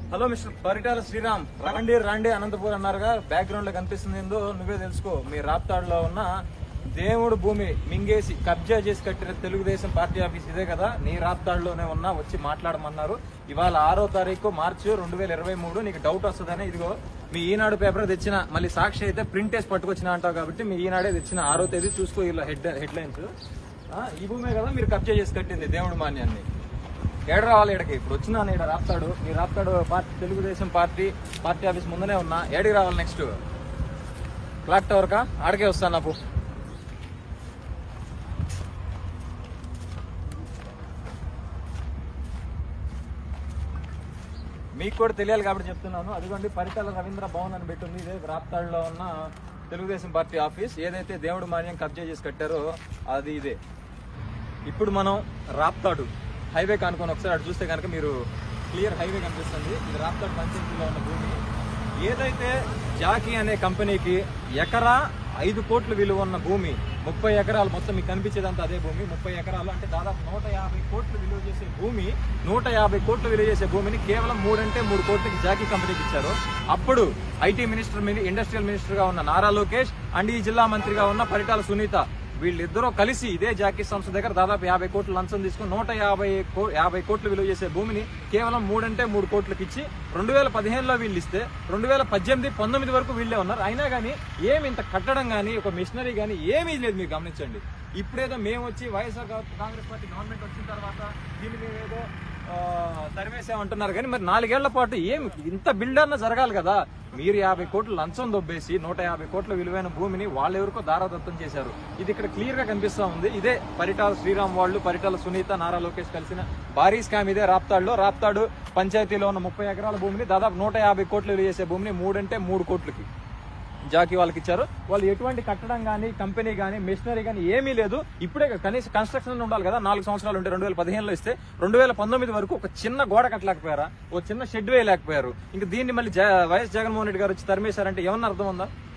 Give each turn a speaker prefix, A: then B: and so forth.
A: hello mister Paritala Sriram రండి రండి Anantapur అన్నారుగా background లో కనిపిస్తుంది ఏందో నువ్వే తెలుసుకో మీ రాప్తాడులో ఉన్న దేవుడు భూమి మింగేసి కబ్జా చేసి కట్టిన తెలుగుదేశం పార్టీ ఆఫీస్ ఇదే కదా నీ రాప్తాడులోనే ఉన్నా వచ్చి మాట్లాడమన్నారు ఇవాళ ఆరో తారీఖు మార్చి రెండు వేల ఇరవై మూడు నీకు డౌట్ వస్తుందని ఇదిగో మీ ఈనాడు పేపర్ తెచ్చిన మళ్ళీ సాక్షి అయితే ప్రింట్ వేసి పట్టుకొచ్చిన అంటావు కాబట్టి మీ ఈనాడే తెచ్చిన ఆరో తేదీ చూసుకో ఇలా హెడ్ హెడ్ లైన్స్ ఈ భూమే కదా మీరు కబ్జా చేసి కట్టింది దేవుడు మాన్యాన్ని ఏడ రావాలి ఇక్కడికి ఇప్పుడు వచ్చినా ఇక్కడ రాస్తాడు మీరు రాస్తాడు party Telugu Desam party party office ముందనే ఉన్నా ఏడికి రావాలి నెక్స్ట్ క్లాక్ టవర్ కా ఆడికే వస్తాను నాకు మీకు కూడా తెలియాలి కాబట్టి చెప్తున్నాను అదిగోండి పరిటాల రవీంద్ర భవన్ అని పెట్టుంది ఇదే రాప్తాడులో ఉన్న తెలుగుదేశం పార్టీ ఆఫీస్ ఏదైతే దేవుడు మాన్యం కబ్జా చేసి కట్టారో అది ఇదే ఇప్పుడు మనం రాప్తాడు హైవే కానుకొని ఒకసారి అటు చూస్తే కనుక మీరు క్లియర్ హైవే కనిపిస్తుంది ఇది రాప్తాడు పంచాయతీలో ఉన్న భూమి ఏదైతే జాకీ అనే కంపెనీకి ఎకరా ఐదు కోట్ల విలువ ఉన్న భూమి ముప్పై ఎకరాలు మొత్తం మీకు కనిపించేదంతా అదే భూమి ముప్పై ఎకరాలు అంటే దాదాపు నూట యాభై కోట్లు విలువ చేసే భూమి నూట యాభై కోట్లు విలువ చేసే భూమిని కేవలం మూడంటే మూడు కోట్లకి జాకీ కంపెనీకి ఇచ్చారు అప్పుడు ఐటీ మినిస్టర్ మిని- ఇండస్ట్రియల్ మినిస్టర్ గా ఉన్న నారా లోకేష్ అండ్ ఈ జిల్లా మంత్రిగా ఉన్న పరిటాల సునీత వీళ్ళిద్దరూ కలిసి ఇదే జాకీ సంస్థ దగ్గర దాదాపు యాభై కోట్లు లంచం తీసుకుని నూట యాభై కో- యాభై కోట్లు విలువ చేసే భూమిని కేవలం మూడంటే మూడు కోట్లకి ఇచ్చి రెండు వేల పదిహేనులో వీళ్ళు ఇస్తే రెండు వేల పద్దెనిమిది పంతొమ్మిది వరకు వీళ్ళే ఉన్నారు అయినా కానీ ఏమి ఇంత కట్టడం కానీ ఒక మిషనరీ కానీ ఏమీ లేదు మీరు గమనించండి ఇప్పుడేదో మేము వచ్చి వైఎస్ఆర్ గా- కాంగ్రెస్ పార్టీ గవర్నమెంట్ వచ్చిన తర్వాత దీన్ని మేము ఏదో తరివేసామంటున్నారు కానీ మరి నాలుగేళ్ల పాటు ఏం ఇంత బిల్డర్న జరగాలి కదా మీరు యాభై కోట్లు లంచం దొబ్బేసి నూట యాభై కోట్ల విలువైన భూమిని వాళ్ళెవరికో దారాదత్తం చేశారు ఇది ఇక్కడ క్లియర్ గా కనిపిస్తా ఉంది ఇదే పరిటాల శ్రీరామ్ వాళ్ళు పరిటాల సునీత నారా లోకేష్ కలిసిన భారీ స్కామ్ ఇదే రాప్తాడులో రాప్తాడు పంచాయతీలో ఉన్న ముప్పై ఎకరాల భూమిని దాదాపు నూట యాభై కోట్లు విలువ చేసే భూమిని మూడంటే మూడు కోట్లకి జాకీ వాళ్ళకి ఇచ్చారు వాళ్ళు ఎటువంటి కట్టడం కానీ కంపెనీ కానీ మిషనరీ కానీ ఏమీ లేదు ఇప్పుడే కనీసం కన్స్ట్రక్షన్ ఉండాలి కదా నాలుగు సంవత్సరాలు ఉంటే రెండు వేల పదిహేనులో ఇస్తే రెండు వేల పంతొమ్మిది వరకు ఒక చిన్న గోడ కట్టలేకపోయారా ఒక చిన్న షెడ్ వేయలేకపోయారు ఇంకా దీన్ని మళ్ళీ జ- వైఎస్ జగన్మోహన్ రెడ్డి గారు వచ్చి తరిమేశారంటే ఏమన్నా అర్థం ఉందా